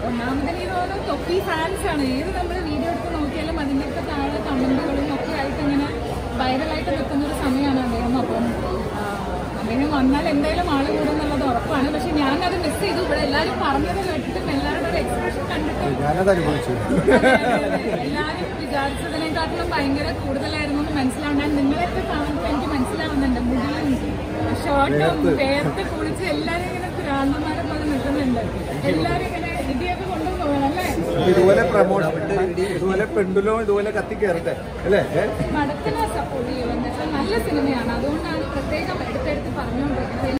ഒന്നാമത് എനിക്ക് തോന്നുന്നു തൊപ്പി ഫാൻസ് ആണ് ഏത് നമ്മൾ വീഡിയോ എടുത്ത് നോക്കിയാലും അതിൻ്റെ ഒക്കെ താഴെ കമന്റുകളും ഒക്കെ ആയിട്ട് ഇങ്ങനെ വൈറലായിട്ട് നിൽക്കുന്ന ഒരു സമയമാണ് അദ്ദേഹം അപ്പം ആ, അദ്ദേഹം വന്നാൽ എന്തായാലും ആള് കൂടും എന്നുള്ളത് ഉറപ്പാണ് പക്ഷെ ഞാനത് മിസ് ചെയ്തു ഇവിടെ എല്ലാവരും പറഞ്ഞത് കേട്ടിട്ടും എല്ലാവരുടെ ഒരു എക്സ്പ്രഷൻ കണ്ടിട്ടും ഞാനത് അനുഭവിച്ചു എല്ലാവരും വിചാരിച്ചതിനെക്കാട്ടിലും ഭയങ്കര കൂടുതലായിരുന്നു എന്ന് മനസ്സിലാവുന്ന നിങ്ങളൊക്കെ കാണുമ്പോൾ എനിക്ക് മനസ്സിലാവുന്നുണ്ട് മുടിയും ഷോർട്ടും വേർത്ത് കുളിച്ച് എല്ലാവരും ഇങ്ങനെ ഭ്രാന്തന്മാരെ പോലെ നിൽക്കുന്നുണ്ട് എല്ലാവരും ഇങ്ങനെ ഇടിയൊക്കെ കൊണ്ടുപോകണം അല്ലേ ഇതുപോലെ പ്രമോഷൻ ഇതുപോലെ പെണ്ടുലോ ഇതുപോലെ കത്തി കയറട്ടെ അല്ലേ ഏ? മടത്തിനെ സപ്പോർട്ട് ചെയ്യുമെന്ന് വെച്ചാൽ നല്ല സിനിമയാണ് അതുകൊണ്ടാണ് പ്രത്യേകം എടുത്തെടുത്ത് പറഞ്ഞുകൊണ്ടിരിക്കുന്നത്